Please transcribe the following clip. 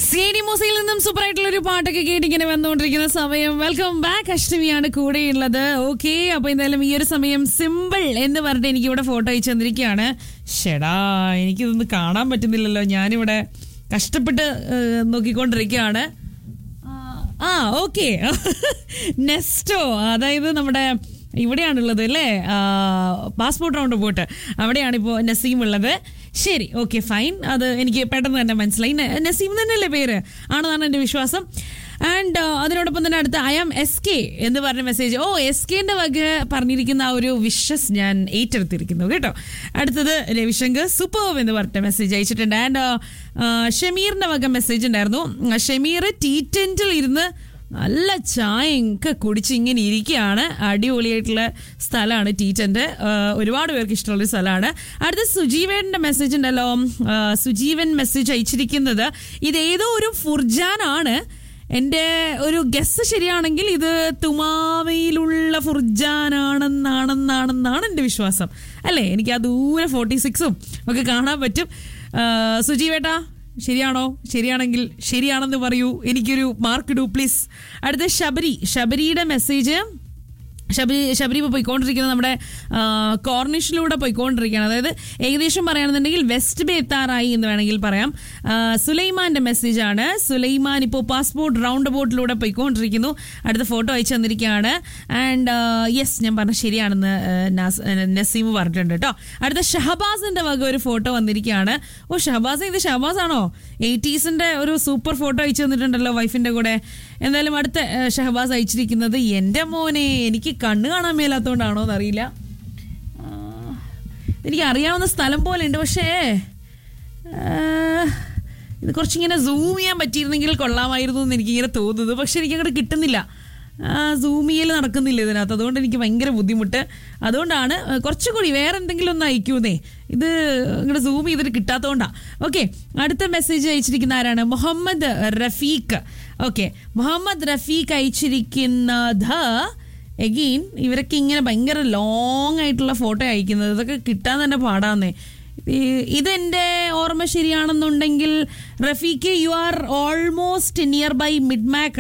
C D മൂസയിൽ നിന്നും super ആയിട്ടുള്ള ഒരു പാട്ടൊക്കെ കേട്ടിങ്ങനെ വന്നുകൊണ്ടിരിക്കുന്ന സമയം വെൽക്കം ബാക്ക് അഷ്ടമിയാണ് കൂടെയുള്ളത് ഓക്കെ അപ്പൊ എന്തായാലും ഈ ഒരു സമയം സിമ്പിൾ എന്ന് പറഞ്ഞിട്ട് എനിക്ക് ഇവിടെ ഫോട്ടോ അയച്ചു തന്നിരിക്കുകയാണ് ഷെടാ എനിക്കിതൊന്നും കാണാൻ പറ്റുന്നില്ലല്ലോ ഞാനിവിടെ കഷ്ടപ്പെട്ട് ഏഹ്, നോക്കിക്കൊണ്ടിരിക്കുകയാണ് ആ ഓക്കെ നെസ്റ്റോ അതായത് നമ്മുടെ ഇവിടെയാണുള്ളത് അല്ലേ പാസ്പോർട്ട് റൗണ്ട് പോയിട്ട് അവിടെയാണ് ഇപ്പോൾ നസീം ഉള്ളത് ശരി ഓക്കെ ഫൈൻ അത് എനിക്ക് പെട്ടെന്ന് തന്നെ മനസ്സിലായി ന- നസീം തന്നെയല്ലേ പേര് ആണെന്നാണ് എൻ്റെ വിശ്വാസം ആൻഡ് അതിനോടൊപ്പം തന്നെ അടുത്ത ഐ ആം എസ് കെ എന്ന് പറഞ്ഞ മെസ്സേജ് ഓ എസ് കെന്റെ വക പറഞ്ഞിരിക്കുന്ന ആ ഒരു വിഷസ് ഞാൻ ഏറ്റെടുത്തിരിക്കുന്നു കേട്ടോ അടുത്തത് രവിശങ്കർ സൂപ്പർവ് എന്ന് പറഞ്ഞിട്ട് മെസ്സേജ് അയച്ചിട്ടുണ്ട് ആൻഡ് ഷമീറിന്റെ വക മെസ്സേജ് ഉണ്ടായിരുന്നു ഷമീർ ടീ ടെന്റിൽ ഇരുന്ന് നല്ല ചായയൊക്കെ കുടിച്ച് ഇങ്ങനെ ഇരിക്കുകയാണ് അടിപൊളിയായിട്ടുള്ള സ്ഥലമാണ് ടീ ടെന്റ് ഒരുപാട് പേർക്ക് ഇഷ്ടമുള്ള സ്ഥലമാണ് അടുത്ത സുജീവേന്റെ മെസ്സേജ് ഉണ്ടല്ലോ ആ, സുജീവൻ മെസ്സേജ് അയച്ചിരിക്കുന്നത് ഇത് ഏതോ ഒരു ഫുർജാനാണ് എൻ്റെ ഒരു ഗസ് ശരിയാണെങ്കിൽ ഇത് തുമാവയിലുള്ള ഫുർജാനാണെന്നാണെന്നാണെന്നാണ് എൻ്റെ വിശ്വാസം അല്ലേ എനിക്ക് ആ ദൂരെ ഫോർട്ടി സിക്സും ഒക്കെ കാണാൻ പറ്റും ആ, സുജീവേട്ടാ ശരിയാണോ ശരിയാണെങ്കിൽ ശരിയാണെന്ന് പറയൂ എനിക്കൊരു മാർക്ക് ഇടൂ പ്ലീസ് അടുത്ത ശബരി ശബരിയുടെ മെസ്സേജ് ശബരി ശബരി ഇപ്പോൾ പോയിക്കൊണ്ടിരിക്കുന്നത് നമ്മുടെ ആ, കോർണിഷിലൂടെ പോയിക്കൊണ്ടിരിക്കുകയാണ് അതായത് ഏകദേശം പറയുകയാണെന്നുണ്ടെങ്കിൽ വെസ്റ്റ് ബേ എത്താറായി എന്ന് വേണമെങ്കിൽ പറയാം ആ, സുലൈമാന്റെ മെസ്സേജാണ് സുലൈമാൻ ഇപ്പോൾ പാസ്പോർട്ട് റൗണ്ട് ബോട്ടിലൂടെ പോയിക്കൊണ്ടിരിക്കുന്നു അടുത്ത ഫോട്ടോ അയച്ചു തന്നിരിക്കുകയാണ് ആൻഡ് യെസ് ഞാൻ പറഞ്ഞ ശരിയാണെന്ന് ആ, നാസ്- ആ, നസീം പറഞ്ഞിട്ടുണ്ട് കേട്ടോ അടുത്ത ഷഹബാസിന്റെ വക ഒരു ഫോട്ടോ വന്നിരിക്കുകയാണ് ഓ ഷഹബാസ് ഇത് ഷഹബാസ് ആണോ എയ്റ്റീസിന്റെ ഒരു സൂപ്പർ ഫോട്ടോ അയച്ചു തന്നിട്ടുണ്ടല്ലോ വൈഫിന്റെ കൂടെ എന്തായാലും അടുത്ത ആ, ഷഹബാസ് അയച്ചിരിക്കുന്നത് എൻ്റെ മോനെ എനിക്ക് കണ്ണ് കാണാൻ മേലാത്തോണ്ടാണോ എന്നറിയില്ല ആ, എനിക്ക് അറിയാവുന്ന സ്ഥലം പോലെ ഉണ്ട് പക്ഷേ ആ, ഇത് കുറച്ചിങ്ങനെ സൂം ചെയ്യാൻ പറ്റിയിരുന്നെങ്കിൽ കൊള്ളാമായിരുന്നു എന്ന് എനിക്കിങ്ങനെ തോന്നുന്നു പക്ഷെ എനിക്ക് അങ്ങോട്ട് കിട്ടുന്നില്ല സൂം ചെയ്യൽ നടക്കുന്നില്ല ഇതിനകത്ത് അതുകൊണ്ട് എനിക്ക് ഭയങ്കര ബുദ്ധിമുട്ട് അതുകൊണ്ടാണ് ആ, കുറച്ചുകൂടി വേറെ എന്തെങ്കിലും ഒന്ന് അയക്കൂന്നേ ഇത് ഇങ്ങോട്ട് സൂം ചെയ്തിട്ട് കിട്ടാത്തതുകൊണ്ടാണ് ഓക്കെ അടുത്ത മെസ്സേജ് അയച്ചിരിക്കുന്ന ആരാണ് മുഹമ്മദ് റഫീഖ് ഓക്കെ മുഹമ്മദ് റഫീഖ് അയച്ചിരിക്കുന്നത് എഗെയിൻ ഇവരൊക്കെ ഇങ്ങനെ ഭയങ്കര ലോങ് ആയിട്ടുള്ള ഫോട്ടോ അയക്കുന്നത് ഇതൊക്കെ കിട്ടാൻ തന്നെ പാടാന്നേ ഈ- ഇതെന്റെ ഓർമ്മ ശരിയാണെന്നുണ്ടെങ്കിൽ Rafeeq you are almost near by mid Mac